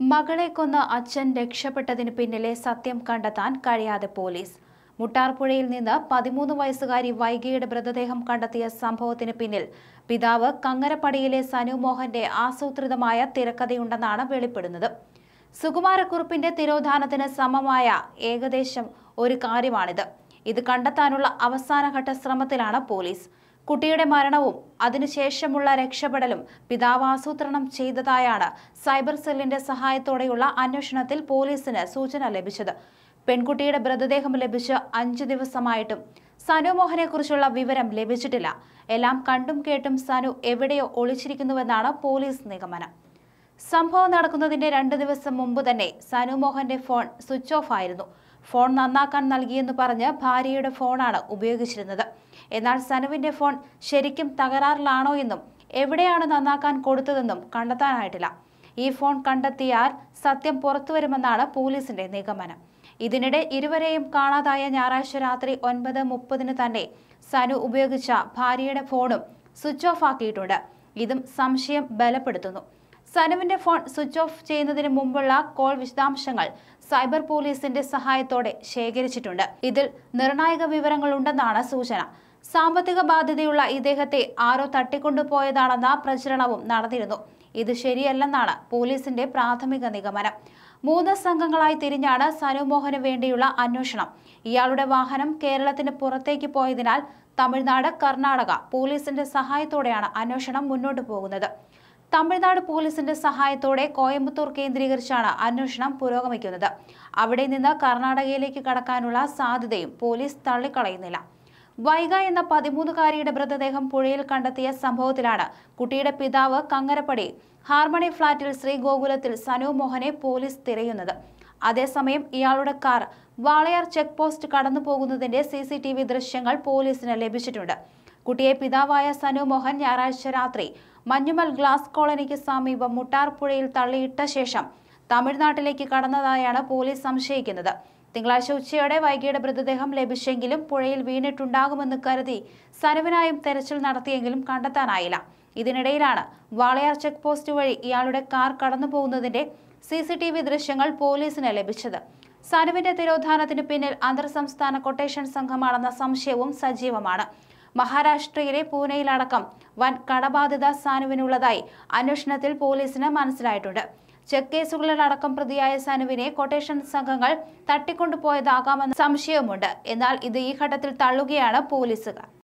മകളെ കൊന്ന് അച്ഛൻ രക്ഷപ്പെട്ടതിന് പിന്നിലെ സത്യം കണ്ടെത്താൻ കഴിയാതെ പോലീസ് മുട്ടാർപ്പുഴയിൽ നിന്ന് പതിമൂന്ന് വയസ്സുകാരി വൈകിയുടെ മൃതദേഹം കണ്ടെത്തിയ സംഭവത്തിന് പിന്നിൽ പിതാവ് കങ്ങരപ്പടിയിലെ സനു മോഹന്റെ ആസൂത്രിതമായ തിരക്കഥയുണ്ടെന്നാണ് വെളിപ്പെടുന്നത് സുകുമാരക്കുറുപ്പിന്റെ തിരോധാനത്തിന് സമമായ ഏകദേശം ഒരു കാര്യമാണിത് ഇത് കണ്ടെത്താനുള്ള അവസാനഘട്ട ശ്രമത്തിലാണ് പോലീസ് കുട്ടിയുടെ മരണവും അതിനുശേഷമുള്ള രക്ഷപ്പെടലും പിതാവ് ആസൂത്രണം ചെയ്തതായാണ് സൈബർ സെല്ലിന്റെ സഹായത്തോടെയുള്ള അന്വേഷണത്തിൽ പോലീസിന് സൂചന ലഭിച്ചത് പെൺകുട്ടിയുടെ മൃതദേഹം ലഭിച്ച് അഞ്ചു ദിവസമായിട്ടും സനു മോഹനെ കുറിച്ചുള്ള വിവരം ലഭിച്ചിട്ടില്ല എല്ലാം കണ്ടും കേട്ടും സനു എവിടെയോ ഒളിച്ചിരിക്കുന്നുവെന്നാണ് പോലീസ് നിഗമനം സംഭവം നടക്കുന്നതിന്റെ രണ്ട് ദിവസം മുമ്പ് തന്നെ സനു മോഹന്റെ ഫോൺ സ്വിച്ച് ഓഫ് ആയിരുന്നു ഫോൺ നന്നാക്കാൻ നൽകിയെന്ന് പറഞ്ഞ് ഭാര്യയുടെ ഫോണാണ് ഉപയോഗിച്ചിരുന്നത് എന്നാൽ സനുവിന്റെ ഫോൺ ശരിക്കും തകരാറിലാണോ എന്നും എവിടെയാണ് നന്നാക്കാൻ കൊടുത്തതെന്നും കണ്ടെത്താനായിട്ടില്ല ഈ ഫോൺ കണ്ടെത്തിയാൽ സത്യം പുറത്തുവരുമെന്നാണ് പോലീസിന്റെ നിഗമനം ഇതിനിടെ ഇരുവരെയും കാണാതായ ഞായറാഴ്ച രാത്രി ഒൻപത് മുപ്പതിന് തന്നെ സനു ഉപയോഗിച്ച ഭാര്യയുടെ ഫോണും സ്വിച്ച് ഓഫ് ആക്കിയിട്ടുണ്ട് ഇതും സംശയം ബലപ്പെടുത്തുന്നു സനുവിന്റെ ഫോൺ സ്വിച്ച് ഓഫ് ചെയ്യുന്നതിന് മുമ്പുള്ള കോൾ വിശദാംശങ്ങൾ സൈബർ പോലീസിന്റെ സഹായത്തോടെ ശേഖരിച്ചിട്ടുണ്ട് ഇതിൽ നിർണായക വിവരങ്ങളുണ്ടെന്നാണ് സൂചന സാമ്പത്തിക ബാധ്യതയുള്ള ഇദ്ദേഹത്തെ ആരോ തട്ടിക്കൊണ്ടുപോയതാണെന്ന പ്രചരണവും നടന്നിരുന്നു ഇത് ശരിയല്ലെന്നാണ് പോലീസിന്റെ പ്രാഥമിക നിഗമനം മൂന്ന് സംഘങ്ങളായി തിരിഞ്ഞാണ് സനുമോഹന് വേണ്ടിയുള്ള അന്വേഷണം ഇയാളുടെ വാഹനം കേരളത്തിന് പുറത്തേക്ക് പോയതിനാൽ തമിഴ്നാട് കർണാടക പോലീസിന്റെ സഹായത്തോടെയാണ് അന്വേഷണം മുന്നോട്ടു പോകുന്നത് തമിഴ്നാട് പോലീസിന്റെ സഹായത്തോടെ കോയമ്പത്തൂർ കേന്ദ്രീകരിച്ചാണ് അന്വേഷണം പുരോഗമിക്കുന്നത് അവിടെ നിന്ന് കർണാടകയിലേക്ക് കടക്കാനുള്ള സാധ്യതയും പോലീസ് തള്ളിക്കളയുന്നില്ല വൈഗ എന്ന പതിമൂന്നുകാരിയുടെ മൃതദേഹം പുഴയിൽ കണ്ടെത്തിയ സംഭവത്തിലാണ് കുട്ടിയുടെ പിതാവ് കങ്ങരപ്പടി ഹാർമണി ഫ്ളാറ്റിൽ ശ്രീഗോകുലത്തിൽ സനു മോഹനെ പോലീസ് തിരയുന്നത് അതേസമയം ഇയാളുടെ കാർ വാളയാർ ചെക്ക് പോസ്റ്റ് കടന്നു പോകുന്നതിന്റെ സി സി ടി വി ദൃശ്യങ്ങൾ പോലീസിന് ലഭിച്ചിട്ടുണ്ട് കുട്ടിയെ പിതാവായ സനു മോഹൻ ഞായറാഴ്ച രാത്രി മഞ്ഞുമൽ ഗ്ലാസ് കോളനിക്ക് സമീപം മുട്ടാർപ്പുഴയിൽ തള്ളിയിട്ട ശേഷം തമിഴ്നാട്ടിലേക്ക് കടന്നതായാണ് പോലീസ് സംശയിക്കുന്നത് തിങ്കളാഴ്ച ഉച്ചയോടെ വൈകിയുടെ മൃതദേഹം ലഭിച്ചെങ്കിലും പുഴയിൽ വീണിട്ടുണ്ടാകുമെന്ന് കരുതി സനുവിനായും തെരച്ചിൽ നടത്തിയെങ്കിലും കണ്ടെത്താനായില്ല ഇതിനിടയിലാണ് വാളയാർ ചെക്ക് പോസ്റ്റ് വഴി ഇയാളുടെ കാർ കടന്നു പോകുന്നതിന്റെ സി സി ടി വി ദൃശ്യങ്ങൾ പോലീസിന് ലഭിച്ചത് സനുവിന്റെ തിരോധാനത്തിന് പിന്നിൽ അന്തർ സംസ്ഥാന കൊട്ടേഷൻ സംഘമാണെന്ന സംശയവും സജീവമാണ് മഹാരാഷ്ട്രയിലെ പൂനെയിലടക്കം വൻ കടബാധ്യത സാനുവിനുള്ളതായി അന്വേഷണത്തിൽ പോലീസിന് മനസ്സിലായിട്ടുണ്ട് ചെക്ക് കേസുകളിലടക്കം പ്രതിയായ സനുവിനെ കൊട്ടേഷൻ സംഘങ്ങൾ തട്ടിക്കൊണ്ടുപോയതാകാമെന്ന സംശയവുമുണ്ട് എന്നാൽ ഇത് ഈ ഘട്ടത്തിൽ തള്ളുകയാണ് പോലീസുകാർ